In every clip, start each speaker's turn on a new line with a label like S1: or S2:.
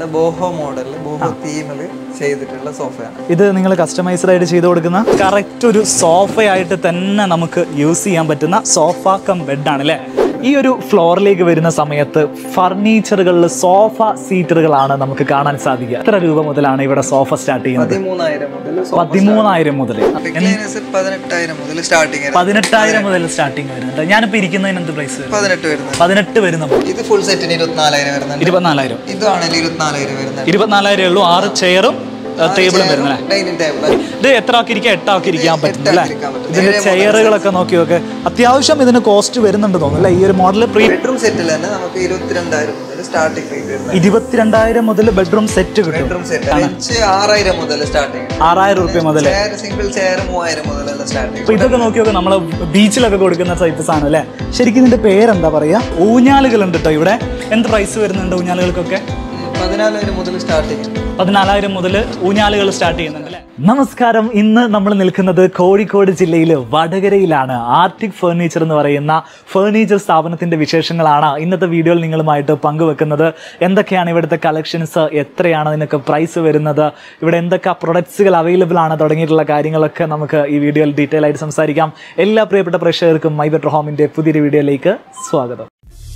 S1: നല്ല boho model boho തീമിൽ ചെയ്തിട്ടുള്ള സോഫയാണ്
S2: ഇത് നിങ്ങൾ കസ്റ്റമൈസ്ഡ് ആയിട്ട് ചെയ്ത് കൊടുക്കുന്ന കറക്റ്റ് ഒരു സോഫയായിട്ട് തന്നെ നമുക്ക് യൂസ് ചെയ്യാൻ പറ്റുന്ന സോഫ കം ബെഡാണ് അല്ലേ ഈ ഒരു ഫ്ലോറിലേക്ക് വരുന്ന സമയത്ത് ഫർണിച്ചറുകളിൽ സോഫ സീറ്ററുകളാണ് നമുക്ക് കാണാൻ സാധിക്കുക എത്ര രൂപ മുതലാണ് ഇവിടെ സോഫ സ്റ്റാർട്ട് ചെയ്യുന്നത്
S1: പതിമൂന്നായിരം മുതൽ
S2: പതിമൂന്നായിരം മുതൽ
S1: റിക്ലൈനേഴ്സ് പതിനെട്ടായിരം മുതൽ സ്റ്റാർട്ടിങ്
S2: പതിനെട്ടായിരം മുതൽ സ്റ്റാർട്ടിങ് വരുന്നുണ്ട് ഞാനിപ്പോൾ ഇരിക്കുന്നതിന് എന്ത് പ്രൈസ് വരും
S1: പതിനെട്ട് വരുന്നത്
S2: പതിനെട്ട് വരുന്ന
S1: ഇത് ഫുൾ സെറ്റിന് ഇരുപത്തിനാലായിരം വരുന്നുണ്ട്
S2: ഇരുപത്തിനാലായിരം
S1: ഇതാണെങ്കിൽ ഇരുപത്തിനാലായിരം വരുന്നുണ്ട്
S2: ഇരുപത്തിനാലായിരം ഉള്ളൂ ആറ് ചെയറും ടേബിളും വരുന്നത്
S1: ഡൈനിങ് ടേബിൾ
S2: ഇത് എത്ര ആക്കി ഇരിക്കാം എട്ടാക്കി ഇരിക്കാൻ പറ്റും അല്ലേ
S1: ഇരിക്കാൻ പറ്റും.
S2: ഇതിന്റെ ചെയറുകളൊക്കെ നോക്കി നോക്ക് അത്യാവശ്യം ഇതിന് കോസ്റ്റ് വരുന്നുണ്ട് തോന്നുന്നു അല്ലേ ഈ ഒരു മോഡൽ പ്രീ
S1: ബെഡ്റൂം സെറ്റിൽ തന്നെ നമുക്ക് ഇരുപത്തിരണ്ടായിരം മുതൽ സ്റ്റാർട്ടിങ് റേറ്റ് വരുന്നത്
S2: ഇരുപത്തിരണ്ടായിരം മുതൽ ബെഡ്റൂം സെറ്റ് കിട്ടും
S1: ബെഡ്റൂം സെറ്റ് റേഞ്ച് ആറായിരം മുതൽ സ്റ്റാർട്ടിങ്
S2: ആറായിരം റുപ്യ മുതൽ
S1: ചെയർ സിംഗിൾ ചെയർ മൂവായിരം മുതലല്ല സ്റ്റാർട്ടിങ്
S2: അപ്പൊ ഇതൊക്കെ നോക്കി നോക്ക് നമ്മള് ബീച്ചിലൊക്കെ കൊടുക്കുന്ന ടൈപ്പ് സാധനം അല്ലേ ശരിക്കും ഇതിന്റെ പേരെന്താ പറയാ ഊഞ്ഞാലുകൾ ഉണ്ട് കേട്ടോ ഇവിടെ എന്ത് പ്രൈസ് വരുന്നുണ്ട് ഊഞ്ഞാലുകൾക്കൊക്കെ
S1: പതിനാലായിരം മുതൽ സ്റ്റാർട്ടിങ്
S2: പതിനാലായിരം മുതൽ ഊഞ്ഞാലുകൾ സ്റ്റാർട്ട് ചെയ്യുന്നുണ്ട് അല്ലേ നമസ്കാരം ഇന്ന് നമ്മൾ നിൽക്കുന്നത് കോഴിക്കോട് ജില്ലയിൽ വടകരയിലാണ് ആർട്ടിക് ഫർണിച്ചർ എന്ന് പറയുന്ന ഫർണിച്ചർ സ്ഥാപനത്തിന്റെ വിശേഷങ്ങളാണ് ഇന്നത്തെ വീഡിയോയിൽ നിങ്ങളുമായിട്ട് പങ്കുവെക്കുന്നത് എന്തൊക്കെയാണ് ഇവിടുത്തെ കളക്ഷൻസ് എത്രയാണ് അതിനൊക്കെ പ്രൈസ് വരുന്നത് ഇവിടെ എന്തൊക്കെ പ്രൊഡക്ട്സുകൾ അവൈലബിൾ ആണ് തുടങ്ങിയിട്ടുള്ള കാര്യങ്ങളൊക്കെ നമുക്ക് ഈ വീഡിയോയിൽ ഡീറ്റെയിൽ ആയിട്ട് സംസാരിക്കാം എല്ലാ പ്രിയപ്പെട്ട പ്രേക്ഷകർക്കും മൈ ബെറ്റർ ഹോമിന്റെ പുതിയൊരു വീഡിയോയിലേക്ക് സ്വാഗതം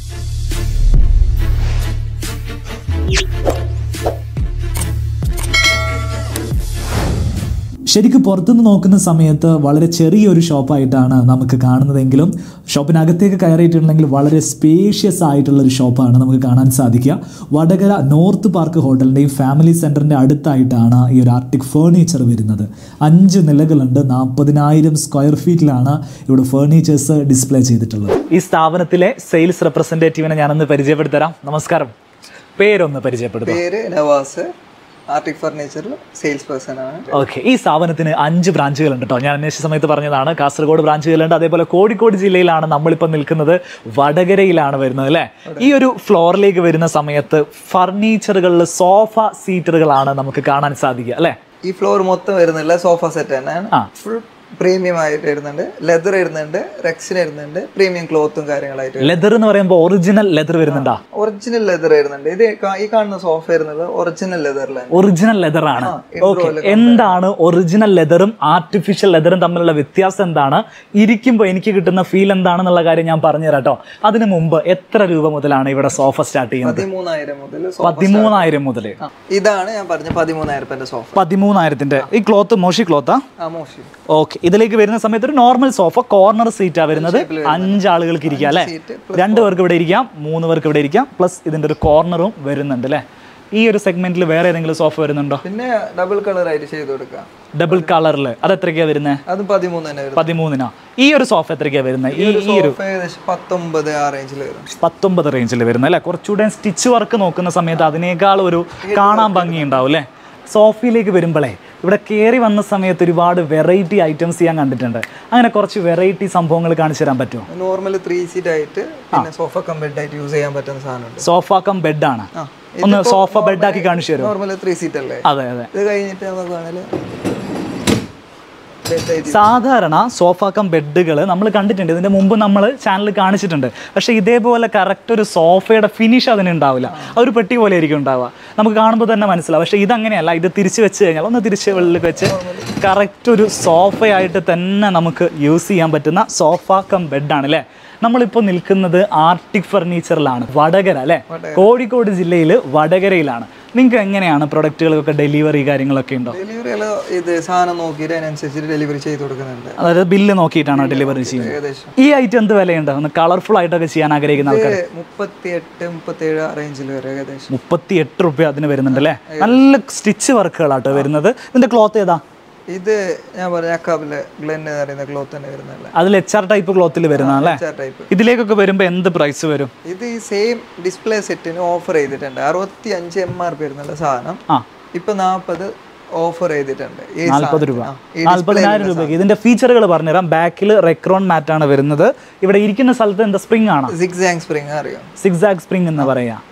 S2: ശരിക്കും പുറത്തുനിന്ന് നോക്കുന്ന സമയത്ത് വളരെ ചെറിയൊരു ഷോപ്പായിട്ടാണ് നമുക്ക് കാണുന്നതെങ്കിലും ഷോപ്പിനകത്തേക്ക് കയറിയിട്ടുണ്ടെങ്കിൽ വളരെ സ്പേഷ്യസ് ആയിട്ടുള്ള ഒരു ഷോപ്പാണ് നമുക്ക് കാണാൻ സാധിക്കുക വടകര നോർത്ത് പാർക്ക് ഹോട്ടലിൻ്റെയും ഫാമിലി സെൻറ്ററിൻ്റെ അടുത്തായിട്ടാണ് ഈ ഒരു ആർട്ടിക് ഫേർണിച്ചർ വരുന്നത് അഞ്ച് നിലകളുണ്ട് നാൽപ്പതിനായിരം സ്ക്വയർ ഫീറ്റിലാണ് ഇവിടെ ഫേർണിച്ചേഴ്സ് ഡിസ്പ്ലേ ചെയ്തിട്ടുള്ളത് ഈ സ്ഥാപനത്തിലെ സെയിൽസ് റെപ്രസെൻറ്റേറ്റീവിനെ ഞാനൊന്ന് പരിചയപ്പെടുത്തരാം നമസ്കാരം പേരൊന്ന് പരിചയപ്പെടുത്താം
S1: പേര് നവാസ് ആർട്ടിക് ഫർണിച്ചറിൽ സെയിൽസ് പേഴ്സൺ ആണ്
S2: ഓക്കെ ഈ സ്ഥാപനത്തിന് അഞ്ച് ബ്രാഞ്ചുകളുണ്ട് കേട്ടോ ഞാൻ അന്വേഷിച്ച സമയത്ത് പറഞ്ഞതാണ് കാസർഗോഡ് ബ്രാഞ്ചുകളുണ്ട് അതേപോലെ കോഴിക്കോട് ജില്ലയിലാണ് നമ്മളിപ്പോൾ നിൽക്കുന്നത് വടകരയിലാണ് വരുന്നത് അല്ലേ ഈ ഒരു ഫ്ലോറിലേക്ക് വരുന്ന സമയത്ത് ഫർണിച്ചറുകളിൽ സോഫ സീറ്ററുകളാണ് നമുക്ക് കാണാൻ സാധിക്കുക അല്ലേ
S1: ഈ ഫ്ലോർ മൊത്തം വരുന്നില്ല സോഫ സെറ്റ് തന്നെയാണ്
S2: ആ.
S1: ഫുൾ പ്രീമിയം ആയിട്ട് വരുന്നുണ്ട് ലെതർ വരുന്നുണ്ട് റെക്സിന് വരുന്നുണ്ട് പ്രീമിയം ക്ലോത്തും കാര്യങ്ങളായിട്ട് വരുന്നുണ്ട്.
S2: ലെതർ എന്ന് പറയുമ്പോൾ ഒറിജിനൽ ലെതർ വരുന്നുണ്ടാ
S1: ഒറിജിനൽ ലെതർ വരുന്നുണ്ട് ഇത് കാ- ഈ കാണുന്ന സോഫ വരുന്നത് ഒറിജിനൽ ലെതറിലാണ്
S2: ഒറിജിനൽ ലെതർ ആണ് ഓക്കെ എന്താണ് ഒറിജിനൽ ലെതറും ആർട്ടിഫിഷ്യൽ ലെതറും തമ്മിലുള്ള വ്യത്യാസം എന്താണ് ഇരിക്കുമ്പോൾ എനിക്ക് കിട്ടുന്ന ഫീൽ എന്താണെന്നുള്ള കാര്യം ഞാൻ പറഞ്ഞുതരാം കേട്ടോ അതിനു മുമ്പ് എത്ര രൂപ മുതലാണ് ഇവിടെ സോഫ സ്റ്റാർട്ട് ചെയ്യുന്നത്
S1: പതിമൂന്നായിരം മുതൽ സോഫ
S2: പതിമൂന്നായിരം മുതൽ
S1: ആ, ഇതാണ് ഞാൻ പറഞ്ഞ പതിമൂന്നായിരം രൂപന്റെ സോഫ
S2: പതിമൂന്നായിരത്തിന്റെ ഈ ക്ലോത്ത് മോശി ക്ലോത്താ
S1: ആ മോശം
S2: ഓക്കെ ഇതിലേക്ക് വരുന്ന സമയത്ത് ഒരു നോർമൽ സോഫ കോർണർ സീറ്റാ വരുന്നത് അഞ്ചാളുകൾക്ക് ഇരിക്കാം അല്ലേ
S1: സീറ്റ്
S2: രണ്ട് പേർക്ക് ഇവിടെ ഇരിക്കാം മൂന്ന് പേർക്ക് ഇവിടെ ഇരിക്കാം പ്ലസ് ഇതിന്റെ ഒരു കോർണറും വരുന്നുണ്ട് അല്ലേ ഈ ഒരു സെഗ്മെന്റിൽ വേറെ ഏതെങ്കിലും സോഫ വരുന്നുണ്ടോ
S1: പിന്നെ ഡബിൾ കളർ ആയിട്ട് ചെയ്ത് കൊടുക്കാം
S2: ഡബിൾ കളറിൽ അത് എത്രയ്ക്കാ വരുന്നത്
S1: അതും പതിമൂന്ന് തന്നെ വരും
S2: പതിമൂന്നിനാ ഈ ഒരു സോഫ എത്രയ്ക്കാ വരുന്നത് ഈ ഈ ഒരു
S1: സോഫ ഏകദേശം പത്തൊമ്പത് ആ റേഞ്ചിൽ വരും
S2: പത്തൊമ്പത് റേഞ്ചിൽ വരുന്നത് അല്ലേ കുറച്ചുകൂടെ സ്റ്റിച്ച് വർക്ക് നോക്കുന്ന സമയത്ത് അതിനേക്കാൾ ഒരു കാണാൻ ഭംഗി ഉണ്ടാവും അല്ലേ സോഫയിലേക്ക് വരുമ്പോഴേ ഇവിടെ കയറി വന്ന സമയത്ത് ഒരുപാട് വെറൈറ്റി ഐറ്റംസ് ഞാൻ കണ്ടിട്ടുണ്ട് അങ്ങനെ കുറച്ച് വെറൈറ്റി സംഭവങ്ങൾ കാണിച്ചു തരാൻ പറ്റുമോ
S1: നോർമൽ ത്രീ സീറ്റ് ആയിട്ട് പിന്നെ സോഫ കമ്പൽഡ് ആയിട്ട് യൂസ് ചെയ്യാൻ പറ്റുന്ന സാധനമുണ്ട്
S2: സോഫ കം ബെഡാണ്
S1: ആ
S2: ഒന്ന് സോഫ ബെഡാക്കി കാണിച്ചു തരുമോ
S1: നോർമൽ ത്രീ സീറ്റ് അല്ലേ
S2: അതെ അതെ
S1: ഇത് കഴിഞ്ഞിട്ട് നമുക്ക് വേണേല് bed ആയിട്ട്
S2: സാധാരണ സോഫ കം ബെഡുകൾ നമ്മൾ കണ്ടിട്ടുണ്ട് ഇതിന്റെ മുമ്പ് നമ്മൾ ചാനൽ കാണിച്ചിട്ടുണ്ട് പക്ഷേ ഇതേപോലെ കറക്റ്റ് ഒരു സോഫയുടെ ഫിനിഷ് അതിന് ഉണ്ടാവില്ല ആ ഒരു പെട്ടി പോലെ ആയിരിക്കും ഉണ്ടാവുക നമുക്ക് കാണുമ്പോൾ തന്നെ മനസ്സിലാവും പക്ഷേ ഇതങ്ങനെയല്ല ഇത് തിരിച്ച് വെച്ച് കഴിഞ്ഞാൽ ഒന്ന് തിരിച്ച് വെള്ളിൽ വെച്ച് കറക്റ്റ് ഒരു സോഫയായിട്ട് തന്നെ നമുക്ക് യൂസ് ചെയ്യാൻ പറ്റുന്ന സോഫ കം ബെഡാണ് അല്ലേ നമ്മളിപ്പോൾ നിൽക്കുന്നത് ആർട്ടിക് ഫർണിച്ചറിലാണ് വടകര അല്ലേ കോഴിക്കോട് ജില്ലയിൽ വടകരയിലാണ് നിങ്ങൾക്ക് എങ്ങനെയാണ് പ്രൊഡക്റ്റുകളൊക്കെ ഡെലിവറി കാര്യങ്ങളൊക്കെ ഉണ്ടോ
S1: ഡെലിവറി എല്ലാം ഇത് സാധനം നോക്കിയിട്ട് അതിനനുസരിച്ചിട്ട് ഡെലിവറി ചെയ്ത് കൊടുക്കുന്നുണ്ട്
S2: അതായത് ബില്ല് നോക്കിയിട്ടാണോ ഡെലിവറി ചെയ്യുന്നത്
S1: ഏകദേശം
S2: ഈ ഐറ്റം എന്ത് വിലയുണ്ട് ഒന്ന് കളർഫുൾ ആയിട്ടൊക്കെ ചെയ്യാൻ ആഗ്രഹിക്കുന്ന ആൾക്കാർ
S1: മുപ്പത്തി എട്ട് മുപ്പത്തി ഏഴ് ആ റേഞ്ചിൽ വരും ഏകദേശം
S2: മുപ്പത്തി എട്ട് റുപ്യ അതിന് വരുന്നുണ്ട് അല്ലേ നല്ല സ്റ്റിച്ച് വർക്കുകളാട്ടോ വരുന്നത് ഇതിന്റെ ക്ലോത്ത് ഏതാ
S1: ഇത് ഞാൻ പറഞ്ഞ അക്കാബില് ഗ്ലെൻ എന്ന് പറയുന്ന ക്ലോത്ത് തന്നെ വരുന്നല്ലേ
S2: അതിൽ എച്ച് ആർ ടൈപ്പ് ക്ലോത്തിൽ വരുന്നതല്ലേ
S1: ടൈപ്പ്
S2: ഇതിലേക്കൊക്കെ വരുമ്പോൾ എന്ത് പ്രൈസ് വരും
S1: ഇത് ഈ സെയിം ഡിസ്പ്ലേ സെറ്റിന് ഓഫർ ചെയ്തിട്ടുണ്ട് അറുപത്തി അഞ്ച് എം ആർ പി വരുന്നുള്ള സാധനം
S2: ആ
S1: ഇപ്പൊ നാൽപ്പത് ഓഫർ ചെയ്തിട്ടുണ്ട് ഈ
S2: നാൽപ്പത് രൂപ
S1: സാധനം. ആ, ഈ
S2: നാൽപ്പതിനായിരം രൂപയ്ക്ക് ഇതിന്റെ ഫീച്ചറുകൾ പറഞ്ഞുതരാം ബാക്കിൽ റെക്രോൺ മാറ്റ് ആണ് വരുന്നത് ഇവിടെ ഇരിക്കുന്ന സ്ഥലത്ത് എന്താ സ്പ്രിംഗ് ആണ്
S1: സിക്സ് ആങ് സ്പ്രിങ് അറിയാം
S2: സിക്സാഗ് സ്പ്രിംഗ് എന്ന് പറയാം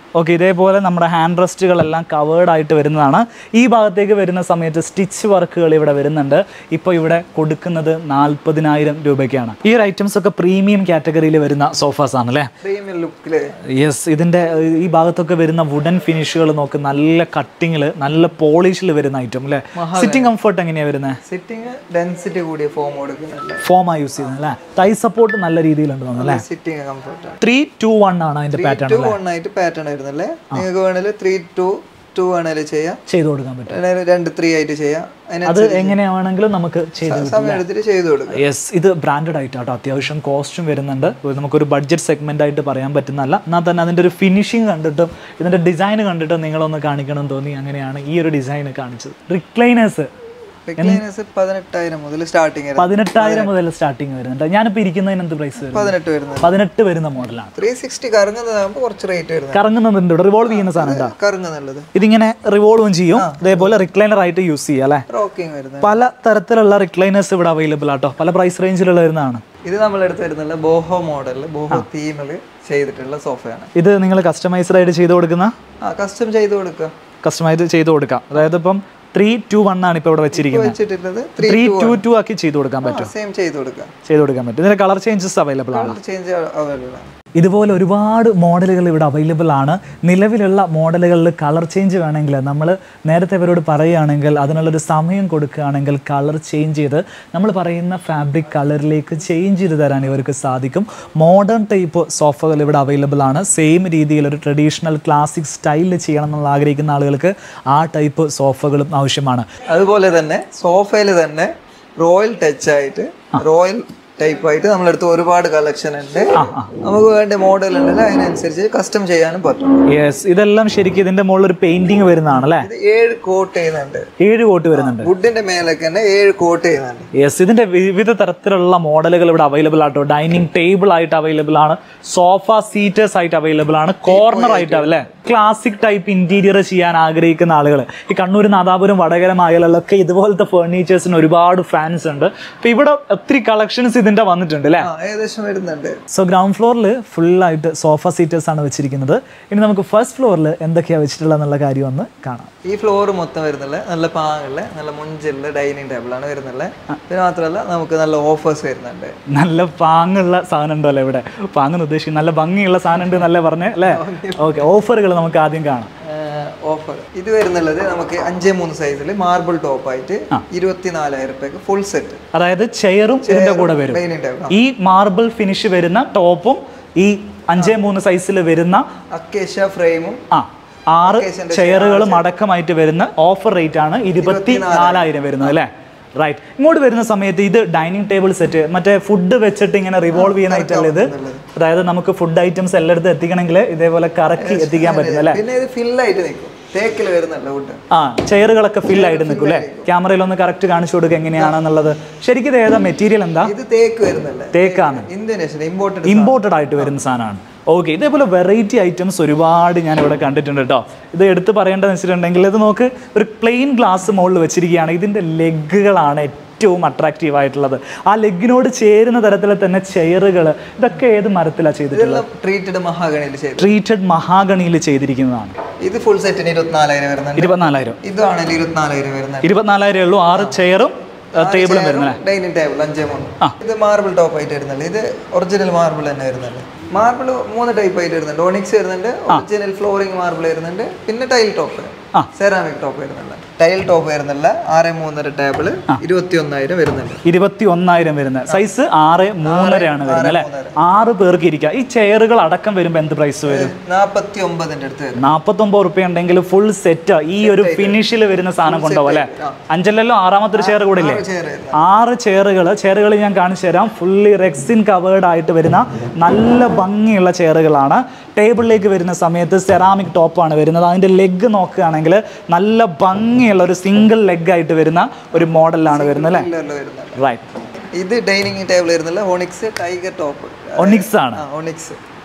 S2: ഓക്കെ ഇതേപോലെ നമ്മുടെ ഹാൻഡ് റെസ്റ്റുകളെല്ലാം കവേർഡ് ആയിട്ട് വരുന്നതാണ് ഈ ഭാഗത്തേക്ക് വരുന്ന സമയത്ത് സ്റ്റിച്ച് വർക്കുകൾ ഇവിടെ വരുന്നുണ്ട് ഇപ്പോൾ ഇവിടെ കൊടുക്കുന്നത് നാൽപ്പതിനായിരം രൂപയ്ക്കാണ് ഈ ഒരു ഐറ്റംസ് ഒക്കെ പ്രീമിയം കാറ്റഗറിയിൽ വരുന്ന സോഫാസ് ആണ് അല്ലേ
S1: പ്രീമിയം ലുക്കില്
S2: യെസ് ഇതിൻ്റെ ഈ ഭാഗത്തൊക്കെ വരുന്ന വുഡൻ ഫിനിഷുകൾ നോക്ക് നല്ല കട്ടിങ്ങിൽ നല്ല പോളിഷിൽ വരുന്ന ഐറ്റം അല്ലേ സിറ്റിംഗ് കംഫർട്ട് എങ്ങനെയാണ് വരുന്നത്
S1: സിറ്റിംഗ് ഡെൻസിറ്റി കൂടിയ ഫോം കൊടുക്കുന്നുണ്ട്
S2: ഫോമാണ് യൂസ് ചെയ്യുന്നത് അല്ലേ തൈ സപ്പോർട്ട് നല്ല രീതിയിലുണ്ട് തോന്നുന്നു അല്ലേ
S1: sitting comfort
S2: three two one ആണ് അതിൻ്റെ പാറ്റേൺ
S1: ടു വൺ ആയിട്ട് പാറ്റേൺ വരുന്നല്ലേ നിങ്ങൾക്ക് വേണമെങ്കിൽ ത്രീ ടു ടു വേണേലും ചെയ്യാം
S2: ചെയ്ത് കൊടുക്കാൻ പറ്റും
S1: വേണേൽ രണ്ട് ത്രീ ആയിട്ട് ചെയ്യാം അതിന്
S2: അത് എങ്ങനെയാണെങ്കിലും നമുക്ക് ചെയ്ത്
S1: സമയം എടുത്തിട്ട് ചെയ്തു കൊടുക്കാം
S2: യെസ് ഇത് ബ്രാൻഡഡ് ആയിട്ടാട്ടോ അത്യാവശ്യം കോസ്റ്റും വരുന്നുണ്ട് ഇത് നമുക്കൊരു ബഡ്ജറ്റ് സെഗ്മെന്റ് ആയിട്ട് പറയാൻ പറ്റുന്നതല്ല എന്നാൽ തന്നെ അതിൻ്റെ ഒരു ഫിനിഷിങ് കണ്ടിട്ടും ഇതിൻ്റെ ഡിസൈൻ കണ്ടിട്ടും നിങ്ങളൊന്ന് കാണിക്കണം എന്ന് തോന്നി അങ്ങനെയാണ് ഈ ഒരു ഡിസൈൻ കാണിച്ചത് റിക്ലൈനേഴ്സ്
S1: റിക്ലൈനേഴ്സ് പതിനെട്ടായിരം മുതൽ സ്റ്റാർട്ടിങ്
S2: പതിനെട്ടായിരം മുതൽ സ്റ്റാർട്ടിങ് വരുന്നുണ്ട് ഞാനിപ്പോൾ ഇരിക്കുന്നതിന് എന്ത് പ്രൈസ് വരും
S1: പതിനെട്ട് വരുന്നത്
S2: പതിനെട്ട് വരുന്ന മോഡലാണ്
S1: ത്രീ സിക്സ്റ്റി കറങ്ങുന്നതാകുമ്പോൾ കുറച്ച് റേറ്റ് വരുന്നത്
S2: കറങ്ങുന്നുണ്ട് റിവോൾവ് ചെയ്യുന്ന സാധനം എന്താ
S1: കറങ്ങുന്നുള്ളത്
S2: ഇതിങ്ങനെ റിവോൾവും ചെയ്യും ഇതേപോലെ റിക്ലൈനർ ആയിട്ട് യൂസ് ചെയ്യാം അല്ലേ
S1: റോക്കിംഗ് വരുന്നത്
S2: പല തരത്തിലുള്ള റിക്ലൈനേഴ്സ് ഇവിടെ അവൈലബിൾ ആട്ടോ പല പ്രൈസ് റേഞ്ചിലുള്ള വരുന്നതാണ്
S1: ഇത് നമ്മളെടുത്ത് വരുന്നുള്ള ബോഹോ മോഡലിൽ ബോഹോ തീമിൽ ചെയ്തിട്ടുള്ള സോഫയാണ്
S2: ഇത് നിങ്ങൾ കസ്റ്റമൈസ്ഡ് ആയിട്ട് ചെയ്ത് കൊടുക്കുന്ന
S1: ആ കസ്റ്റം ചെയ്ത് കൊടുക്കുക
S2: കസ്റ്റമൈസ് ചെയ്ത് കൊടുക്കാം അതായത് ഇപ്പം ത്രീ ടു വൺ ആണ് ഇപ്പോൾ ഇവിടെ വെച്ചിരിക്കുന്നത്
S1: വെച്ചിട്ടുള്ളത് ത്രീ
S2: ത്രീ ടു ടു ആക്കി ചെയ്ത് കൊടുക്കാൻ പറ്റും
S1: സെയിം ചെയ്ത് കൊടുക്കുക
S2: ചെയ്ത് കൊടുക്കാൻ പറ്റും ഇതിന്റെ കളർ ചേഞ്ചസ് അവൈലബിൾ ആണ്
S1: ചേഞ്ച് അവൈലബിൾ ആണ്
S2: ഇതുപോലെ ഒരുപാട് മോഡലുകൾ ഇവിടെ അവൈലബിൾ ആണ് നിലവിലുള്ള മോഡലുകളിൽ കളർ ചേഞ്ച് വേണമെങ്കിൽ നമ്മൾ നേരത്തെ ഇവരോട് പറയുകയാണെങ്കിൽ അതിനുള്ളൊരു സമയം കൊടുക്കുകയാണെങ്കിൽ കളർ ചേഞ്ച് ചെയ്ത് നമ്മൾ പറയുന്ന ഫാബ്രിക് കളറിലേക്ക് ചേഞ്ച് ചെയ്ത് തരാൻ ഇവർക്ക് സാധിക്കും മോഡേൺ ടൈപ്പ് സോഫകൾ ഇവിടെ അവൈലബിൾ ആണ് സെയിം രീതിയിൽ ഒരു ട്രഡീഷണൽ ക്ലാസിക് സ്റ്റൈലിൽ ചെയ്യണം എന്നുള്ള ആഗ്രഹിക്കുന്ന ആളുകൾക്ക് ആ ടൈപ്പ് സോഫകളും ആവശ്യമാണ്
S1: അതുപോലെ തന്നെ സോഫയിൽ തന്നെ റോയൽ ടച്ച് ആയിട്ട് റോയൽ ടൈപ്പ് ആയിട്ട് നമ്മളെടുത്ത് ഒരുപാട് കളക്ഷൻ ഉണ്ട് നമുക്ക് വേണ്ട മോഡൽ ഉണ്ടല്ലോ അതിനനുസരിച്ച് കസ്റ്റം ചെയ്യാനും പറ്റും
S2: യെസ് ഇതെല്ലാം ശരിക്കും ഇതിന്റെ മുകളിൽ ഒരു പെയിന്റിങ് വരുന്നതാണ് അല്ലേ
S1: ഇത് ഏഴ് കോട്ട് ചെയ്യുന്നുണ്ട്
S2: ഏഴ് കോട്ട് വരുന്നുണ്ട്
S1: വുഡിന്റെ മേലൊക്കെ തന്നെ ഏഴ് കോട്ട് ചെയ്യുന്നുണ്ട്
S2: യെസ് ഇതിന്റെ വിവിധ തരത്തിലുള്ള മോഡലുകൾ ഇവിടെ അവൈലബിൾ ആട്ടോ ഡൈനിങ് ടേബിൾ ആയിട്ട് അവൈലബിൾ ആണ് സോഫ സീറ്റേഴ്സ് ആയിട്ട് അവൈലബിൾ ആണ് കോർണർ ആയിട്ട് അല്ലേ ക്ലാസിക് ടൈപ്പ് ഇന്റീരിയർ ചെയ്യാൻ ആഗ്രഹിക്കുന്ന ആളുകൾ ഈ കണ്ണൂർ നാദാപുരം വടകര മേഖലകളിലൊക്കെ ഇതുപോലത്തെ ഫേർണിച്ചേഴ്സിന് ഒരുപാട് ഫാൻസ് ഉണ്ട് അപ്പൊ ഇവിടെ ഒത്തിരി കളക്ഷൻസ് ഇതിന്റെ വന്നിട്ടുണ്ട് അല്ലേ
S1: ആ ഏകദേശം വരുന്നുണ്ട്
S2: സോ ഗ്രൗണ്ട് ഫ്ലോറിൽ ഫുള്ളായിട്ട് സോഫ സീറ്റേഴ്സ് ആണ് വെച്ചിരിക്കുന്നത് ഇനി നമുക്ക് ഫസ്റ്റ് ഫ്ലോറിൽ എന്തൊക്കെയാണ് വെച്ചിട്ടുള്ളത് എന്നുള്ള കാര്യം ഒന്ന് കാണാം
S1: ഈ ഫ്ലോർ മൊത്തം വരുന്നില്ല നല്ല പാങ്ങുള്ള നല്ല മുഞ്ചുള്ള ഡൈനിങ് ടേബിൾ ആണ് വരുന്നത് പിന്നെ മാത്രമല്ല നമുക്ക് നല്ല ഓഫേഴ്സ് വരുന്നുണ്ട്
S2: നല്ല പാങ്ങുള്ള സാധനം ഉണ്ടല്ലോ ഇവിടെ പാങ്ങെന്ന് ഉദ്ദേശിക്കുന്നത് നല്ല ഭംഗിയുള്ള സാധനം ഉണ്ട് എന്നല്ലേ പറഞ്ഞേ അല്ലേ ഓക്കെ ഓഫറുകൾ നമുക്ക് ആദ്യം കാണാം
S1: ഓഫർ ഇത് വരുന്നുള്ളത് നമുക്ക് അഞ്ചേ മൂന്ന് സൈസിൽ മാർബിൾ ടോപ്പ് ആയിട്ട് ഇരുപത്തിനാലായിരം രൂപയ്ക്ക് ഫുൾ സെറ്റ്
S2: അതായത് ചെയറും ഇതിന്റെ കൂടെ വരും
S1: ഡൈനിങ് ടേബിൾ
S2: ഈ മാർബിൾ ഫിനിഷ് വരുന്ന ടോപ്പും ഈ അഞ്ചേ മൂന്ന് സൈസിൽ വരുന്ന
S1: അക്കേഷ്യ ഫ്രെയിമും
S2: ആ ആറ് ചെയറുകളും അടക്കമായിട്ട് വരുന്ന ഓഫർ റേറ്റ് ആണ് ഇരുപത്തി നാലായിരം വരുന്നത് അല്ലേ റൈറ്റ് ഇങ്ങോട്ട് വരുന്ന സമയത്ത് ഇത് ഡൈനിങ് ടേബിൾ സെറ്റ് മറ്റേ ഫുഡ് വെച്ചിട്ട് ഇങ്ങനെ റിവോൾവ് ചെയ്യുന്ന ഐറ്റം അല്ലേ ഇത് അതായത് നമുക്ക് ഫുഡ് ഐറ്റംസ് എല്ലായിടത്തും എത്തിക്കണമെങ്കിൽ ഇതേപോലെ കറക്കി എത്തിക്കാൻ പറ്റും അല്ലേ
S1: പിന്നെ ഇത് ഫില്ലായിട്ട് നിൽക്കും തേക്കിൽ വരുന്നുണ്ട് വുഡ്
S2: ആ ചെയറുകളൊക്കെ ഫിൽ ആയിട്ട് നിൽക്കും അല്ലേ ക്യാമറയിൽ ഒന്ന് കറക്റ്റ് കാണിച്ചു കൊടുക്കുക എങ്ങനെയാണെന്നുള്ളത് ശരിക്കും ഇത് ഏതാ മെറ്റീരിയൽ എന്താ
S1: ഇത് തേക്ക് വരുന്നുണ്ട്
S2: തേക്കാണ്
S1: ഇന്തോനേഷ്യൻ ഇമ്പോർട്ടഡ്
S2: ഇമ്പോർട്ടഡ് ആയിട്ട് വരുന്ന സാധനമാണ് ഓക്കെ ഇതേപോലെ വെറൈറ്റി ഐറ്റംസ് ഒരുപാട് ഞാൻ ഇവിടെ കണ്ടിട്ടുണ്ട് കേട്ടോ ഇത് എടുത്ത് പറയേണ്ടതെന്ന് വെച്ചിട്ടുണ്ടെങ്കിൽ ഇത് നോക്ക് ഒരു പ്ലെയിൻ ഗ്ലാസ് മുകളിൽ വെച്ചിരിക്കുകയാണ് ഇതിൻ്റെ ലെഗുകളാണ് ഏറ്റവും അട്രാക്റ്റീവ് ആയിട്ടുള്ളത് ആ ലെഗിനോട് ചേരുന്ന തരത്തിൽ തന്നെ ചെയറുകൾ ഇതൊക്കെ ഏത് മരത്തിലാണ് ചെയ്തിട്ടുള്ളത്
S1: ഇതെല്ലാം ട്രീറ്റഡ് മഹാഗണിയിൽ ചെയ്തു
S2: ട്രീറ്റഡ് മഹാഗണിയിൽ ചെയ്തിരിക്കുന്നതാണ്
S1: ഇത് ഫുൾ സെറ്റിന് ഇരുപത്തിനാലായിരം വരുന്നുണ്ട്
S2: ഇരുപത്തിനാലായിരം
S1: ഇതാണെങ്കിൽ ഇരുപത്തിനാലായിരം വരുന്നുണ്ട്
S2: ഇരുപത്തിനാലായിരം ഉള്ളൂ ആറ് ചെയറും ടേബിളും വരുന്നത്
S1: ഡൈനിങ് ടേബിൾ അഞ്ചേ മൂന്ന് ഇത് മാർബിൾ ടോപ്പ് ആയിട്ട് വരുന്നുണ്ട് ഇത് ഒറിജിനൽ മാർബിൾ തന്നെ വരുന്നുണ്ട് മാർബിൾ മൂന്ന് ടൈപ്പ് ആയിട്ട് വരുന്നുണ്ട് ഓണിക്സ് വരുന്നുണ്ട് ഒറിജിനൽ ഫ്ലോറിംഗ് മാർബിൾ വരുന്നുണ്ട് പിന്നെ ടൈൽ ടോപ്പ്
S2: ആ.
S1: സെറാമിക് ടോപ്പ് വരുന്നുണ്ട് ടൈൽ ടോപ്പ് വരുന്നില്ല ആറ് മൂന്നര ടേബിൾ ഇരുപത്തി ഒന്നായിരം വരുന്നുണ്ട്
S2: ഇരുപത്തി ഒന്നായിരം വരുന്നത് സൈസ് ആറ് മൂന്നരയാണ് വരുന്നത് അല്ലേ ആറ് പേർക്ക് ഇരിക്കുക ഈ ചെയറുകൾ അടക്കം വരുമ്പോൾ എന്ത് പ്രൈസ് വരും
S1: നാപ്പത്തി ഒമ്പതിന്റെ അടുത്ത് വരും
S2: നാൽപ്പത്തൊമ്പത് റുപ്യ ഉണ്ടെങ്കിൽ ഫുൾ സെറ്റ് ഈ ഒരു ഫിനിഷിൽ വരുന്ന സാധനം കൊണ്ടുപോകും അല്ലേ അഞ്ചല്ലല്ലോ ആറാമത്തെ ഒരു ചെയർ കൂടെ ഇല്ലേ
S1: ചെയർ വരുന്നത്
S2: ആറ് ചെയറുകൾ ചെയറുകൾ ഞാൻ കാണിച്ചു തരാം ഫുള്ളി റെക്സിൻ കവേർഡ് ആയിട്ട് വരുന്ന നല്ല ഭംഗിയുള്ള ചെയറുകളാണ് ടേബിളിലേക്ക് വരുന്ന സമയത്ത് സെറാമിക് ടോപ്പാണ് വരുന്നത് അതിൻ്റെ ലെഗ് നോക്കുകയാണെങ്കിൽ നല്ല ഭംഗിയുള്ള ഒരു സിംഗിൾ ലെഗ് ആയിട്ട് വരുന്ന ഒരു മോഡലാണ് വരുന്നത് അല്ലേ
S1: പില്ലറിൽ വരുന്നുണ്ട്
S2: റൈറ്റ്
S1: ഇത് ഡൈനിങ് ടേബിൾ വരുന്നില്ല ഓണിക്സ് ടൈഗർ ടോപ്പ്
S2: ഒണിക്സ് ആണ്
S1: ആ ഓണിക്സ്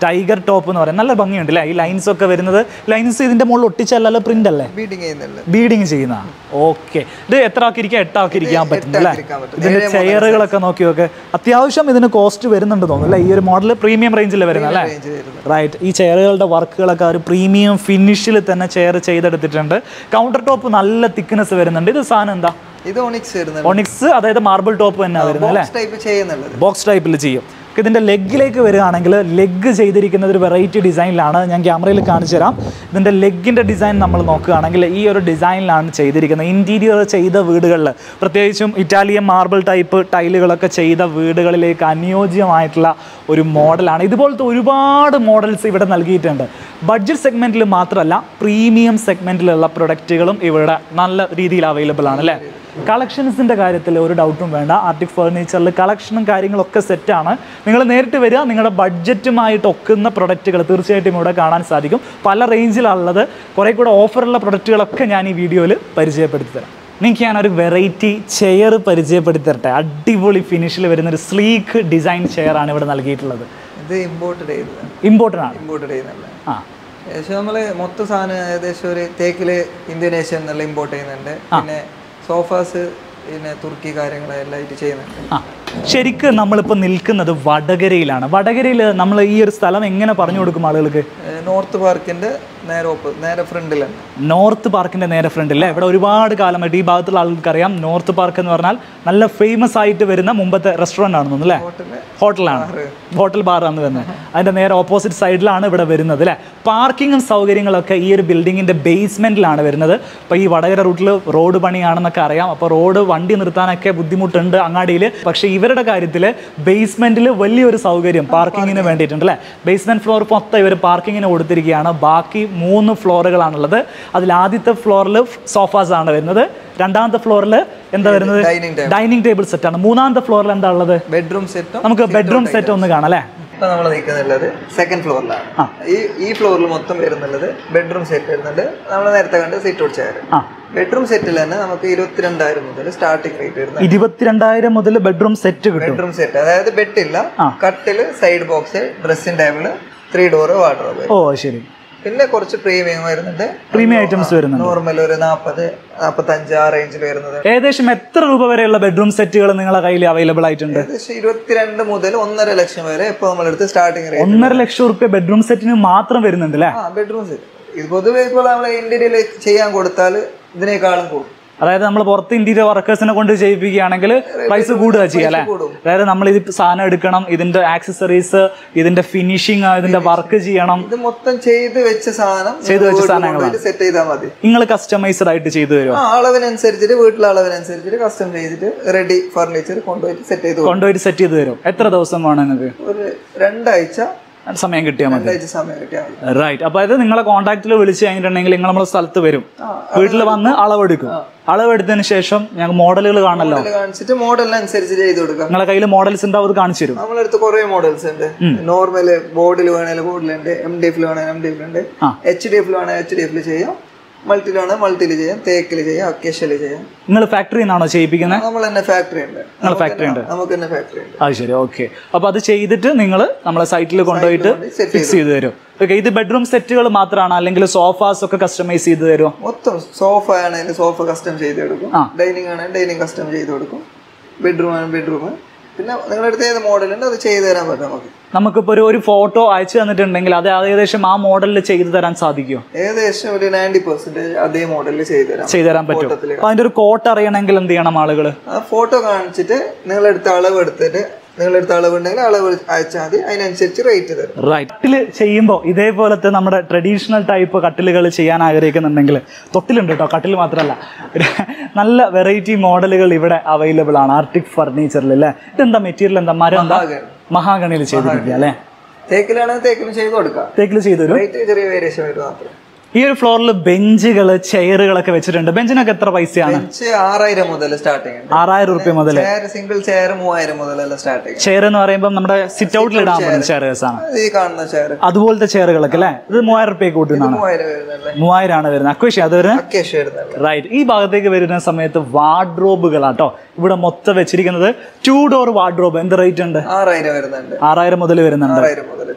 S2: ടൈഗർ ടോപ്പ് എന്ന് പറയും നല്ല ഭംഗിയുണ്ട് അല്ലേ ഈ ലൈൻസ് ഒക്കെ വരുന്നത് ലൈൻസ് ഇതിന്റെ മുകളിൽ ഒട്ടിച്ചല്ലല്ലോ പ്രിന്റ് അല്ലേ
S1: ബീഡിങ് ചെയ്യുന്നില്ല
S2: ബീഡിങ് ചെയ്യുന്ന ഓക്കെ ഇത് എത്ര ആക്കിയിരിക്കാം എട്ടാക്കിയിരിക്കാൻ പറ്റുന്നു അല്ലേ
S1: ഇരിക്കാൻ പറ്റും
S2: ഇതിന്റെ ചെയറുകളൊക്കെ നോക്കി നോക്ക് അത്യാവശ്യം ഇതിന് കോസ്റ്റ് വരുന്നുണ്ട് തോന്നുന്നു അല്ലേ ഈ ഒരു മോഡൽ പ്രീമിയം റേഞ്ചിൽ വരുന്നത് അല്ലേ
S1: റേഞ്ച് വരുന്നത്
S2: റൈറ്റ് ഈ ചെയറുകളുടെ വർക്കുകളൊക്കെ ഒരു പ്രീമിയം ഫിനിഷിൽ തന്നെ ചെയർ ചെയ്തെടുത്തിട്ടുണ്ട് കൗണ്ടർ ടോപ്പ് നല്ല തിക്നെസ് വരുന്നുണ്ട് ഇത് സാധനം എന്താ
S1: ഇത് ഒണിക്സ് വരുന്നത്
S2: ഒണിക്സ് അതായത് മാർബിൾ ടോപ്പ് തന്നെ വരുന്നത് അല്ലേ
S1: ടൈപ്പ് ചെയ്യുന്നുള്ളത്
S2: ബോക്സ് ടൈപ്പിൽ ചെയ്യും ഇതിൻ്റെ ലെഗിലേക്ക് വരികയാണെങ്കിൽ ലെഗ് ചെയ്തിരിക്കുന്നത് ഒരു വെറൈറ്റി ഡിസൈനിലാണ് ഞാൻ ക്യാമറയിൽ കാണിച്ചു തരാം ഇതിൻ്റെ ലെഗിൻ്റെ ഡിസൈൻ നമ്മൾ നോക്കുകയാണെങ്കിൽ ഈ ഒരു ഡിസൈനിലാണ് ചെയ്തിരിക്കുന്നത് ഇൻറ്റീരിയർ ചെയ്ത വീടുകളിൽ പ്രത്യേകിച്ചും ഇറ്റാലിയൻ മാർബിൾ ടൈപ്പ് ടൈലുകളൊക്കെ ചെയ്ത വീടുകളിലേക്ക് അനുയോജ്യമായിട്ടുള്ള ഒരു മോഡലാണ് ഇതുപോലത്തെ ഒരുപാട് മോഡൽസ് ഇവിടെ നൽകിയിട്ടുണ്ട് ബഡ്ജറ്റ് സെഗ്മെൻറ്റിൽ മാത്രമല്ല പ്രീമിയം സെഗ്മെൻറ്റിലുള്ള പ്രൊഡക്റ്റുകളും ഇവിടെ നല്ല രീതിയിൽ അവൈലബിൾ ആണ് അല്ലേ കളക്ഷൻസിൻ്റെ കാര്യത്തിൽ ഒരു ഡൗട്ടും വേണ്ട ആർട്ടിക് ഫർണിച്ചറിൽ കളക്ഷനും കാര്യങ്ങളൊക്കെ സെറ്റാണ് നിങ്ങൾ നേരിട്ട് വരിക നിങ്ങളുടെ ബഡ്ജറ്റുമായിട്ട് ഒക്കുന്ന പ്രൊഡക്റ്റുകൾ തീർച്ചയായിട്ടും ഇവിടെ കാണാൻ സാധിക്കും പല റേഞ്ചിലുള്ളത് കുറേ കൂടെ ഓഫറുള്ള പ്രൊഡക്റ്റുകളൊക്കെ ഞാൻ ഈ വീഡിയോയിൽ പരിചയപ്പെടുത്തി തരാം നിങ്ങൾക്ക് ഞാനൊരു വെറൈറ്റി ചെയർ പരിചയപ്പെടുത്തി തരട്ടെ അടിപൊളി ഫിനിഷിൽ വരുന്ന ഒരു സ്ലീക്ക് ഡിസൈൻ ചെയർ ആണ് ഇവിടെ നൽകിയിട്ടുള്ളത്
S1: ഇത് ഇമ്പോർട്ടഡ് ചെയ്തതാണ്
S2: ഇമ്പോർട്ടൻ്റ് ആണ്
S1: ഇമ്പോർട്ടഡ് ചെയ്യുന്നില്ല
S2: ആ
S1: ഏകദേശം നമ്മൾ മൊത്തം സാധനം ഏകദേശം ഒരു തേക്കില് ഇന്തോനേഷ്യ എന്നുള്ള ഇമ്പോർട്ട് ചെയ്യുന്നുണ്ട് പിന്നെ സോഫാസ് പിന്നെ തുർക്കി കാര്യങ്ങൾ എല്ലാം ആയിട്ട് ചെയ്യുന്നുണ്ട്
S2: ആ ശരിക്കും നമ്മളിപ്പോൾ നിൽക്കുന്നത് വടകരയിലാണ് വടകരയിൽ നമ്മൾ ഈ ഒരു സ്ഥലം എങ്ങനെ പറഞ്ഞു കൊടുക്കും ആളുകൾക്ക്
S1: ഏഹ് നോർത്ത് പാർക്കിന്റെ നേരെ ഓപ്പ് നേരെ ഫ്രണ്ടിൽ തന്നെ
S2: നോർത്ത് പാർക്കിന്റെ നേരെ ഫ്രണ്ടില്ലേ ഇവിടെ ഒരുപാട് കാലമായിട്ട് ഈ ഭാഗത്തുള്ള ആളുകൾക്ക് അറിയാം നോർത്ത് പാർക്ക് എന്ന് പറഞ്ഞാൽ നല്ല ഫേമസ് ആയിട്ട് വരുന്ന മുമ്പത്തെ റെസ്റ്റോറൻ്റ് ആണെന്ന് തോന്നുന്നു അല്ലേ
S1: ഹോട്ടലില്
S2: ഹോട്ടലാണ് ഹോട്ടൽ ബാറാണ് വരുന്നത് അതിന്റെ നേരെ ഓപ്പോസിറ്റ് സൈഡിലാണ് ഇവിടെ വരുന്നത് അല്ലേ പാർക്കിങ്ങും സൗകര്യങ്ങളൊക്കെ ഈ ഒരു ബിൽഡിങ്ങിന്റെ ബേസ്മെന്റിലാണ് വരുന്നത് അപ്പോൾ ഈ വടകര റൂട്ടിൽ റോഡ് പണിയാണെന്നൊക്കെ അറിയാം അപ്പോൾ റോഡ് വണ്ടി നിർത്താനൊക്കെ ബുദ്ധിമുട്ടുണ്ട് അങ്ങാടിയിൽ പക്ഷേ ഇവരുടെ കാര്യത്തിൽ ബേസ്മെന്റിൽ വലിയൊരു സൗകര്യം പാർക്കിങ്ങിന് വേണ്ടിയിട്ടുണ്ട് അല്ലേ ബേസ്മെന്റ് ഫ്ലോർ മൊത്തം ഇവർ പാർക്കിങ്ങിന് കൊടുത്തിരിക്കുകയാണ് ബാക്കി മൂന്ന് ഫ്ലോറുകളാണുള്ളത് അതിൽ ആദ്യത്തെ ഫ്ലോറിൽ സോഫാസ് ആണ് വരുന്നത് രണ്ടാമത്തെ ഫ്ലോറിൽ എന്താ വരുന്നത്
S1: dining table
S2: dining table set ആണ് മൂന്നാമത്തെ ഫ്ലോറിൽ എന്താ ഉള്ളത്
S1: ബെഡ്റൂം സെറ്റും
S2: നമുക്ക് ബെഡ്റൂം സെറ്റ് ഒന്ന് കാണാം അല്ലേ
S1: ഇപ്പൊ നമ്മൾ നിൽക്കുന്നുള്ളത് സെക്കൻഡ് ഫ്ലോറിലാണ്
S2: ആ.
S1: ഈ ഈ ഫ്ലോറിൽ മൊത്തം വരുന്നുള്ളത് ബെഡ്റൂം സെറ്റ് വരുന്നുണ്ട് നമ്മൾ നേരത്തെ കണ്ട് സീറ്റ് ഔട്ട് ചെയർ
S2: ആ
S1: ബെഡ്റൂം സെറ്റിൽ തന്നെ നമുക്ക് ഇരുപത്തിരണ്ടായിരം മുതൽ സ്റ്റാർട്ടിംഗ് റേറ്റ് വരുന്നത്
S2: ഇരുപത്തിരണ്ടായിരം മുതൽ ബെഡ്റൂം സെറ്റ് കിട്ടും
S1: ബെഡ്റൂം സെറ്റ് അതായത് ബെഡില്ല
S2: ആ.
S1: കട്ടില് side box dressing table three door wardrobe
S2: ഓ ശരി
S1: പിന്നെ കുറച്ച് പ്രീമിയം വരുന്നുണ്ട്
S2: പ്രീമിയം ഐറ്റംസ് വരുന്നുണ്ട്
S1: നോർമൽ ഒരു നാൽപ്പത് നാൽപ്പത്തഞ്ച് ആ റേഞ്ചിൽ വരുന്നത്
S2: ഏകദേശം എത്ര രൂപ വരെയുള്ള ബെഡ്റൂം സെറ്റുകൾ നിങ്ങളുടെ കയ്യിൽ അവൈലബിൾ ആയിട്ടുണ്ട്
S1: ഏകദേശം ഇരുപത്തിരണ്ട് മുതൽ ഒന്നര ലക്ഷം വരെ ഇപ്പൊ നമ്മളെടുത്ത് സ്റ്റാർട്ടിംഗ് റേറ്റ്
S2: ഒന്നര ലക്ഷം റുപ്യ ബെഡ്റൂം സെറ്റിന് മാത്രം വരുന്നുണ്ട് അല്ലേ
S1: ആ ബെഡ്റൂം സെറ്റ് ഇത് പൊതുവെ ഇപ്പോൾ നമ്മൾ ഇന്റീരിയൽ ചെയ്യാൻ കൊടുത്താൽ ഇതിനേക്കാളും കൂടും
S2: അതായത് നമ്മൾ പുറത്ത് ഇന്റീരിയർ വർക്കേഴ്സിനെ കൊണ്ട് ചെയ്യിപ്പിക്കുകയാണെങ്കിൽ പ്രൈസ് കൂടുക ചെയ്യുക അല്ലേ
S1: കൂടും.
S2: അതായത് നമ്മൾ ഇത് സാധനം എടുക്കണം ഇതിന്റെ ആക്സസറീസ് ഇതിന്റെ ഫിനിഷിങ് ഇതിന്റെ വർക്ക് ചെയ്യണം
S1: ഇത് മൊത്തം ചെയ്ത് വെച്ച സാധനം
S2: ചെയ്ത് വെച്ച സാധനങ്ങളാണ്.
S1: സെറ്റ് ചെയ്താൽ മതി
S2: നിങ്ങൾ കസ്റ്റമൈസ്ഡ് ആയിട്ട് ചെയ്തു തരുമോ
S1: ആ അളവിനനുസരിച്ചിട്ട് വീട്ടിലെ അളവിനനുസരിച്ചിട്ട് കസ്റ്റം ചെയ്തിട്ട് റെഡി ഫർണിച്ചർ കൊണ്ടുപോയിട്ട് സെറ്റ് ചെയ്ത് കൊടുക്കും.
S2: കൊണ്ടുപോയിട്ട് സെറ്റ് ചെയ്ത് തരും എത്ര ദിവസം വേണം നിങ്ങൾക്ക്
S1: ഒരു രണ്ടാഴ്ച
S2: സമയം കിട്ടിയാൽ മതി
S1: രണ്ടാഴ്ച സമയം കിട്ടിയാൽ മതി
S2: റൈറ്റ് അപ്പൊ അത് നിങ്ങളെ കോൺടാക്റ്റിൽ വിളിച്ചു കഴിഞ്ഞിട്ടുണ്ടെങ്കിൽ നിങ്ങൾ നമ്മളെ സ്ഥലത്ത് വരും വീട്ടിൽ വന്ന് അളവെടുക്കും അളവെടുത്തതിന് ശേഷം ഞങ്ങൾ മോഡലുകൾ കാണല്ലോ
S1: മോഡൽ കാണിച്ചിട്ട് മോഡലിനനുസരിച്ച് ചെയ്ത് കൊടുക്കാം
S2: നിങ്ങളെ കയ്യിൽ മോഡൽസ് ഉണ്ടാവും അത് കാണിച്ചു തരും
S1: നമ്മളടുത്ത് കുറെ മോഡൽസ് ഉണ്ട് നോർമല് ബോർഡിൽ വേണേലും ബോർഡിലുണ്ട് എം ഡി എഫിൽ വേണേൽ എം ഡി എഫിലുണ്ട്
S2: ആ.
S1: എച്ച് ഡി എഫിൽ വേണേൽ എച്ച് ഡി എഫിൽ ചെയ്യാം മൾട്ടിയിൽ വേണേൽ മൾട്ടിയിൽ ചെയ്യാം തേക്കിൽ ചെയ്യാം അക്കേഷ്യയിൽ ചെയ്യാം
S2: നിങ്ങൾ ഫാക്ടറിയിൽ നിന്നാണോ ചെയ്യിപ്പിക്കുന്നത്
S1: നമ്മൾ തന്നെ ഫാക്ടറി ഉണ്ട്
S2: നിങ്ങൾ ഫാക്ടറി ഉണ്ട്
S1: നമുക്ക് തന്നെ ഫാക്ടറി ഉണ്ട്
S2: അത് ശരി ഓക്കെ അപ്പൊ അത് ചെയ്തിട്ട് നിങ്ങൾ നമ്മളെ സൈറ്റിൽ കൊണ്ടുപോയിട്ട്
S1: set
S2: ഫിക്സ് ചെയ്ത് തരും ഓക്കെ ഇത് ബെഡ്റൂം സെറ്റുകൾ മാത്രമാണ് അല്ലെങ്കിൽ സോഫാസ് ഒക്കെ കസ്റ്റമൈസ് ചെയ്ത് തരുമോ
S1: മൊത്തം സോഫ ആണെങ്കിൽ സോഫ കസ്റ്റം ചെയ്ത് കൊടുക്കും
S2: ആ.
S1: ഡൈനിങ് ആണെങ്കിൽ ഡൈനിങ് കസ്റ്റം ചെയ്ത് കൊടുക്കും ബെഡ്റൂം ആണെങ്കിൽ ബെഡ്റൂം പിന്നെ നിങ്ങളുടെ അടുത്ത് ഏത് മോഡൽ ഉണ്ട് അത് ചെയ്ത് തരാൻ പറ്റും നമുക്ക്
S2: നമുക്കിപ്പോൾ ഒരു ഒരു ഫോട്ടോ അയച്ചു തന്നിട്ടുണ്ടെങ്കിൽ അത് ഏകദേശം ആ മോഡലിൽ ചെയ്തു തരാൻ സാധിക്കുമോ
S1: ഏകദേശം ഒരു നയൻറ്റി പെർസെന്റേജ് അതേ മോഡലിൽ ചെയ്ത് തരാം
S2: ചെയ്തു തരാൻ പറ്റും
S1: ഫോട്ടോത്തില്.
S2: അപ്പൊ അതിന്റെ ഒരു കോട്ട് അറിയണമെങ്കിൽ എന്ത് ചെയ്യണം ആളുകൾ
S1: ആ ഫോട്ടോ കാണിച്ചിട്ട് നിങ്ങളെടുത്ത അളവ് എടുത്തിട്ട് നിങ്ങളെടുത്ത അളവ് ഉണ്ടെങ്കിൽ അളവ് അയച്ചാൽ മതി അതിനനുസരിച്ച് റേറ്റ് തരും
S2: റൈറ്റ് കട്ടിൽ ചെയ്യുമ്പോൾ ഇതേപോലത്തെ നമ്മുടെ ട്രഡീഷണൽ ടൈപ്പ് കട്ടിലുകൾ ചെയ്യാൻ ആഗ്രഹിക്കുന്നുണ്ടെങ്കിൽ തൊട്ടിലുണ്ട് കേട്ടോ കട്ടിൽ മാത്രമല്ല ഒരു നല്ല വെറൈറ്റി മോഡലുകൾ ഇവിടെ അവൈലബിൾ ആണ് ആർട്ടിക് ഫർണിച്ചറിൽ അല്ലേ ഇതെന്താ മെറ്റീരിയൽ എന്താ മരം എന്താ
S1: മഹാഗണി.
S2: മഹാഗണിയിൽ ചെയ്തിരിക്കുക അല്ലേ
S1: തേക്കിലാണെങ്കിൽ തേക്കിലും ചെയ്ത് കൊടുക്കാം
S2: തേക്കിൽ ചെയ്തു തരും
S1: റേറ്റ് ചെറിയ വേരിയേഷൻ വരും മാത്രം
S2: ഈ ഒരു ഫ്ലോറിൽ ബെഞ്ചുകൾ ചെയറുകളൊക്കെ വെച്ചിട്ടുണ്ട് ബെഞ്ചിനൊക്കെ എത്ര പൈസയാണ്
S1: ബെഞ്ച് ആറായിരം മുതൽ സ്റ്റാർട്ടിങ് ഉണ്ട്
S2: ആറായിരം റുപ്യ മുതൽ
S1: ചെയർ സിംഗിൾ ചെയർ മൂവായിരം മുതലെല്ലാം സ്റ്റാർട്ടിങ്
S2: ചെയർ എന്ന് പറയുമ്പോൾ നമ്മുടെ സിറ്റ് ഔട്ടിൽ ഇടാൻ പറ്റുന്ന ചെയർസ് ആണ്
S1: ഈ കാണുന്ന ചെയർ
S2: അതുപോലത്തെ ചെയറുകളൊക്കെ അല്ലേ ഇത് മൂവായിരം റുപ്യ കൂട്ടുന്നതാണ്
S1: മൂവായിരം വരുന്നല്ലേ
S2: മൂവായിരം ആണ് വരുന്നത് അക്വേഷ്യ അത് വരുന്നത്
S1: അക്കേഷ് വരുന്നല്ലേ
S2: റൈറ്റ് ഈ ഭാഗത്തേക്ക് വരുന്ന സമയത്ത് വാർഡ്രോബുകളാട്ടോ ഇവിടെ മൊത്തം വെച്ചിരിക്കുന്നത് ടു ഡോർ വാർഡ്രോബ് എന്ത് റേറ്റ് ഉണ്ട്
S1: ആറായിരം വരുന്നുണ്ട്
S2: ആറായിരം മുതൽ വരുന്നുണ്ട്
S1: ആറായിരം മുതൽ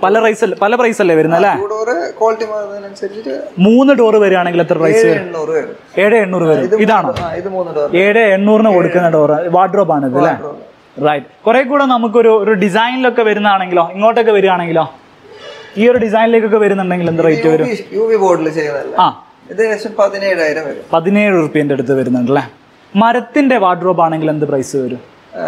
S2: പല പ്രൈസ് പല പ്രൈസ് അല്ലേ വരുന്നത് അല്ലേ
S1: ടൂ ഡോറ് ക്വാളിറ്റി മാറുന്നതിനനുസരിച്ചിട്ട്
S2: മൂന്ന് ഡോർ വരികയാണെങ്കിൽ എത്ര പ്രൈസ്
S1: ഏഴ് എണ്ണൂറ് വരും
S2: ഏഴ് എണ്ണൂറ് വരും ഇതാണോ
S1: ആ ഇത് മൂന്ന് ഡോർ
S2: ഏഴ് എണ്ണൂറിന് കൊടുക്കുന്ന ഡോർ വാർഡ്രോബ് ആണ് ഇത് അല്ലേ റൈറ്റ് കുറെ കൂടെ നമുക്കൊരു ഒരു ഡിസൈനിലൊക്കെ വരുന്നതാണെങ്കിലോ ഇങ്ങോട്ടൊക്കെ വരികയാണെങ്കിലോ ഈ ഒരു ഡിസൈനിലേക്കൊക്കെ വരുന്നുണ്ടെങ്കിൽ എന്ത് റേറ്റ് വരും
S1: യു വി ബോർഡിൽ ചെയ്യുന്നതല്ല
S2: ആ
S1: ഇത് ഏകദേശം പതിനേഴായിരം വരും
S2: പതിനേഴ് റുപ്യൻ്റെ അടുത്ത് വരുന്നുണ്ട് അല്ലേ മരത്തിന്റെ വാർഡ്രോബ് ആണെങ്കിൽ എന്ത് പ്രൈസ് വരും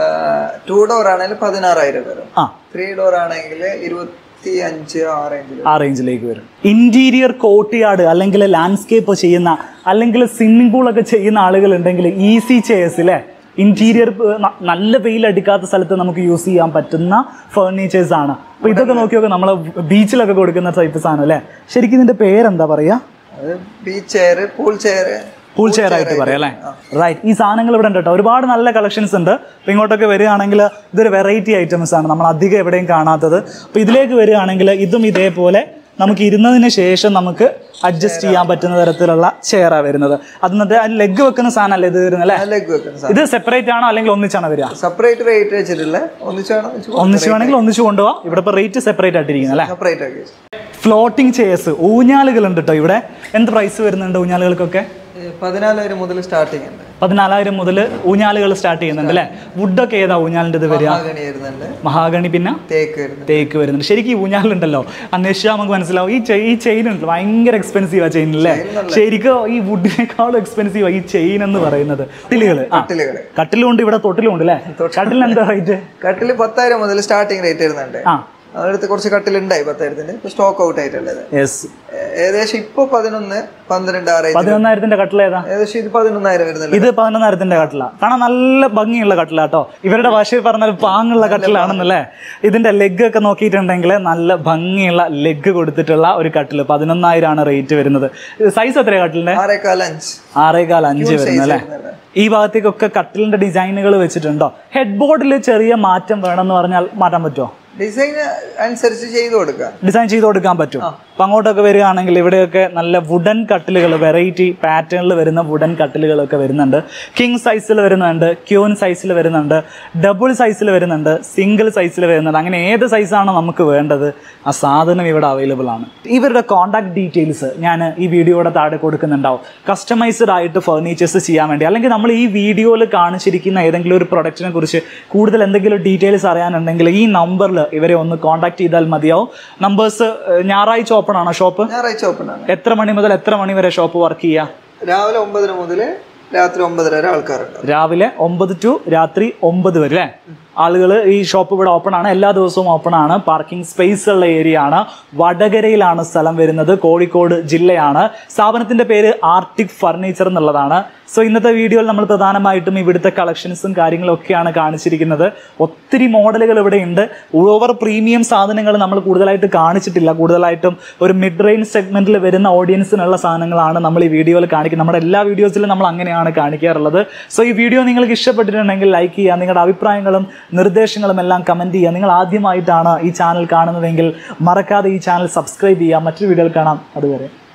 S1: ടൂ ഡോർ ആണെങ്കിൽ പതിനാറായിരം വരും
S2: ആ
S1: ത്രീ ഡോർ ആണെങ്കിൽ ഇരുപത്തി അഞ്ച് ആ റേഞ്ചിൽ
S2: ആ റേഞ്ചിലേക്ക് വരും ഇന്റീരിയർ കോർട്ട്യാർഡ് അല്ലെങ്കിൽ ലാൻഡ്സ്കേപ്പ് ചെയ്യുന്ന അല്ലെങ്കിൽ സ്വിമ്മിംഗ് പൂളൊക്കെ ചെയ്യുന്ന ആളുകൾ ഉണ്ടെങ്കിൽ ഈസി ചെയർസ് അല്ലേ ഇന്റീരിയർ നല്ല വെയിൽ അടിക്കാത്ത സ്ഥലത്ത് നമുക്ക് യൂസ് ചെയ്യാൻ പറ്റുന്ന ഫേർണിച്ചേഴ്സ് ആണ് അപ്പൊ ഇതൊക്കെ നോക്കി നോക്കി നമ്മളെ ബീച്ചിലൊക്കെ കൊടുക്കുന്ന ടൈപ്പ് സാധനം അല്ലേ ശരിക്കും ഇതിന്റെ പേരെന്താ പറയാ
S1: അത് beach chair pool chair
S2: pool chair ആയിട്ട് പറയാം അല്ലേ റൈറ്റ് ഈ സാധനങ്ങൾ ഇവിടെ ഉണ്ട് കേട്ടോ ഒരുപാട് നല്ല കളക്ഷൻസ് ഉണ്ട് അപ്പോൾ ഇങ്ങോട്ടൊക്കെ വരികയാണെങ്കിൽ ഇതൊരു വെറൈറ്റി ഐറ്റംസ് ആണ് നമ്മൾ അധികം എവിടെയും കാണാത്തത് അപ്പോൾ ഇതിലേക്ക് വരികയാണെങ്കിൽ ഇതും ഇതേപോലെ നമുക്ക് ഇരുന്നതിന് ശേഷം നമുക്ക് അഡ്ജസ്റ്റ് ചെയ്യാൻ പറ്റുന്ന തരത്തിലുള്ള ചെയറാണ് വരുന്നത് അത് എന്നിട്ട് അതിൽ ലെഗ് വെക്കുന്ന സാധനമല്ലേ ഇത് വരുന്നത് അല്ലേ
S1: ലെഗ് വെക്കുന്ന
S2: ഇത് സെപ്പറേറ്റ് ആണോ അല്ലെങ്കിൽ ഒന്നിച്ചാണോ വരിക
S1: സെപ്പറേറ്റ് റേറ്റ് വെച്ചിട്ടില്ല ഒന്നിച്ചാണോ
S2: ഒന്നിച്ച് വേണമെങ്കിൽ ഒന്നിച്ച് കൊണ്ടുപോകാം ഇവിടെ ഇപ്പോൾ റേറ്റ് സെപ്പറേറ്റ് ആയിട്ടിരിക്കുന്നത് അല്ലേ
S1: സെപ്പറേറ്റ് ആക്കി
S2: ഫ്ലോട്ടിംഗ് ചെയർസ് ഊഞ്ഞാലുകൾ ഉണ്ട് കേട്ടോ ഇവിടെ എന്ത് പ്രൈസ് വരുന്നുണ്ട് ഊഞ്ഞാലുകൾക്കൊക്കെ
S1: ഈ പതിനാലായിരം മുതൽ സ്റ്റാർട്ടിങ് ഉണ്ട്
S2: പതിനാലായിരം മുതൽ ഊഞ്ഞാലുകൾ സ്റ്റാർട്ട് ചെയ്യുന്നുണ്ട് അല്ലേ വുഡൊക്കെ ഏതാ ഊഞ്ഞാലിൻ്റെ ഇത് വരിക
S1: മഹാഗണി വരുന്നുണ്ട്
S2: മഹാഗണി പിന്നെ
S1: തേക്ക് വരുന്നുണ്ട്
S2: തേക്ക് വരുന്നുണ്ട് ശരിക്കും ഈ ഊഞ്ഞാലുണ്ടല്ലോ അന്വേഷിച്ചാൽ നമുക്ക് മനസ്സിലാവും ഈ ചെ- ഈ ചെയിൻ ഉണ്ടല്ലോ ഭയങ്കര എക്സ്പെൻസീവ് ആ ചെയിൻ അല്ലേ ശരിക്കും ഈ വുഡിനേക്കാളും എക്സ്പെൻസീവ് ഈ ചെയിൻ എന്ന് പറയുന്നത് കട്ടിലുകൾ ആ
S1: കട്ടിലുകള്
S2: കട്ടിലുണ്ട് ഇവിടെ തൊട്ടിലുണ്ട് അല്ലേ കട്ടിലിന് എന്താ റേറ്റ്
S1: കട്ടില് പത്തായിരം മുതൽ സ്റ്റാർട്ടിങ് റേറ്റ് വരുന്നുണ്ട്
S2: ആ
S1: അടുത്ത് കുറച്ച് കട്ടിലുണ്ടായി പത്തായിരത്തിന്റെ ഇപ്പൊ സ്റ്റോക്ക് ഔട്ട് ആയിട്ടുള്ളത്
S2: യെസ്
S1: ഏ- ഏകദേശം ഇപ്പൊ പതിനൊന്ന് പന്ത്രണ്ട് ആ റേഞ്ച്
S2: പതിനൊന്നായിരത്തിന്റെ കട്ടിൽ ഏതാ
S1: ഏകദേശം ഇത് പതിനൊന്നായിരം വരുന്നുണ്ട്
S2: ഇത് പതിനൊന്നായിരത്തിന്റെ കട്ടില കാണാൻ നല്ല ഭംഗിയുള്ള കട്ടിലാട്ടോ ഇവരുടെ ഭാഷയിൽ പറഞ്ഞാൽ പാങ്ങുള്ള കട്ടിലാണെന്നല്ലേ ഇതിന്റെ ലെഗ് ഒക്കെ നോക്കിയിട്ടുണ്ടെങ്കിൽ നല്ല ഭംഗിയുള്ള ലെഗ് കൊടുത്തിട്ടുള്ള ഒരു കട്ടില് പതിനൊന്നായിരം ആണ് റേറ്റ് വരുന്നത് സൈസ് എത്രയാ കട്ടിലിന്റെ
S1: ആറേക്കാൽ അഞ്ച്
S2: ആറേകാൽ അഞ്ച് വരുന്നത് അല്ലേ
S1: വരുന്നത്.
S2: ഈ ഭാഗത്തേക്കൊക്കെ കട്ടിലിന്റെ ഡിസൈനുകൾ വെച്ചിട്ടുണ്ടോ ഹെഡ് ബോർഡിൽ ചെറിയ മാറ്റം വേണമെന്ന് പറഞ്ഞാൽ മാറ്റാൻ പറ്റുമോ
S1: ഡിസൈൻ അനുസരിച്ച് ചെയ്തു കൊടുക്കാം
S2: ഡിസൈൻ ചെയ്ത് കൊടുക്കാൻ പറ്റും അപ്പൊ അങ്ങോട്ടൊക്കെ വരികയാണെങ്കിൽ ഇവിടെയൊക്കെ നല്ല വുഡൻ കട്ടിലുകൾ വെറൈറ്റി പാറ്റേണിൽ വരുന്ന വുഡൻ കട്ടിലുകളൊക്കെ വരുന്നുണ്ട് കിങ് സൈസിൽ വരുന്നുണ്ട് ക്യൂൻ സൈസിൽ വരുന്നുണ്ട് ഡബിൾ സൈസിൽ വരുന്നുണ്ട് സിംഗിൾ സൈസിൽ വരുന്നുണ്ട് അങ്ങനെ ഏത് സൈസാണോ നമുക്ക് വേണ്ടത് ആ സാധനം ഇവിടെ അവൈലബിൾ ആണ് ഇവരുടെ കോൺടാക്ട് ഡീറ്റെയിൽസ് ഞാൻ ഈ വീഡിയോയുടെ താഴെ കൊടുക്കുന്നുണ്ടാവും കസ്റ്റമൈസ്ഡ് ആയിട്ട് ഫർണിച്ചേഴ്സ് ചെയ്യാൻ വേണ്ടി അല്ലെങ്കിൽ നമ്മൾ ഈ വീഡിയോയിൽ കാണിച്ചിരിക്കുന്ന ഏതെങ്കിലും ഒരു പ്രൊഡക്റ്റിനെ കുറിച്ച് കൂടുതൽ എന്തെങ്കിലും ഡീറ്റെയിൽസ് അറിയാനുണ്ടെങ്കിൽ ഈ നമ്പറിൽ ഇവരെ ഒന്ന് കോൺടാക്ട് ചെയ്താൽ മതിയാവും നമ്പേഴ്സ് ഞായറാഴ്ച ഓപ്പൺ ആണോ ഷോപ്പ്
S1: ഞായറാഴ്ച ഓപ്പൺ ആണ്
S2: എത്ര മണി മുതൽ എത്ര മണി വരെ ഷോപ്പ് വർക്ക് ചെയ്യുക
S1: രാവിലെ ഒമ്പതര മുതൽ രാത്രി ഒമ്പതര വരെ ആൾക്കാരുണ്ട്
S2: രാവിലെ ഒമ്പത് ടു രാത്രി ഒമ്പത് വരെ അല്ലേ ആളുകൾ ഈ ഷോപ്പ് ഇവിടെ ഓപ്പൺ ആണ് എല്ലാ ദിവസവും ഓപ്പൺ ആണ് പാർക്കിംഗ് സ്പേസ് ഉള്ള ഏരിയ ആണ് വടകരയിലാണ് സ്ഥലം വരുന്നത് കോഴിക്കോട് ജില്ലയാണ് സ്ഥാപനത്തിന്റെ പേര് ആർട്ടിക് ഫർണിച്ചർ എന്നുള്ളതാണ് സോ ഇന്നത്തെ വീഡിയോയിൽ നമ്മൾ പ്രധാനമായിട്ടും ഇവിടുത്തെ കളക്ഷൻസും കാര്യങ്ങളും ഒക്കെയാണ് കാണിച്ചിരിക്കുന്നത് ഒത്തിരി മോഡലുകൾ ഇവിടെ ഉണ്ട് ഓവർ പ്രീമിയം സാധനങ്ങൾ നമ്മൾ കൂടുതലായിട്ട് കാണിച്ചിട്ടില്ല കൂടുതലായിട്ടും ഒരു മിഡ് റേഞ്ച് സെഗ്മെന്റിൽ വരുന്ന ഓഡിയൻസിനുള്ള സാധനങ്ങളാണ് നമ്മൾ ഈ വീഡിയോയിൽ കാണിക്കുന്നത് നമ്മുടെ എല്ലാ വീഡിയോസിലും നമ്മൾ അങ്ങനെയാണ് കാണിക്കാറുള്ളത് സോ ഈ വീഡിയോ നിങ്ങൾക്ക് ഇഷ്ടപ്പെട്ടിട്ടുണ്ടെങ്കിൽ ലൈക്ക് ചെയ്യുക നിങ്ങളുടെ അഭിപ്രായങ്ങളും നിർദ്ദേശങ്ങളും എല്ലാം കമൻറ്റ് ചെയ്യുക നിങ്ങൾ ആദ്യമായിട്ടാണ് ഈ ചാനൽ കാണുന്നതെങ്കിൽ മറക്കാതെ ഈ ചാനൽ സബ്സ്ക്രൈബ് ചെയ്യുക മറ്റൊരു വീഡിയോയിൽ കാണാം അതുവരെ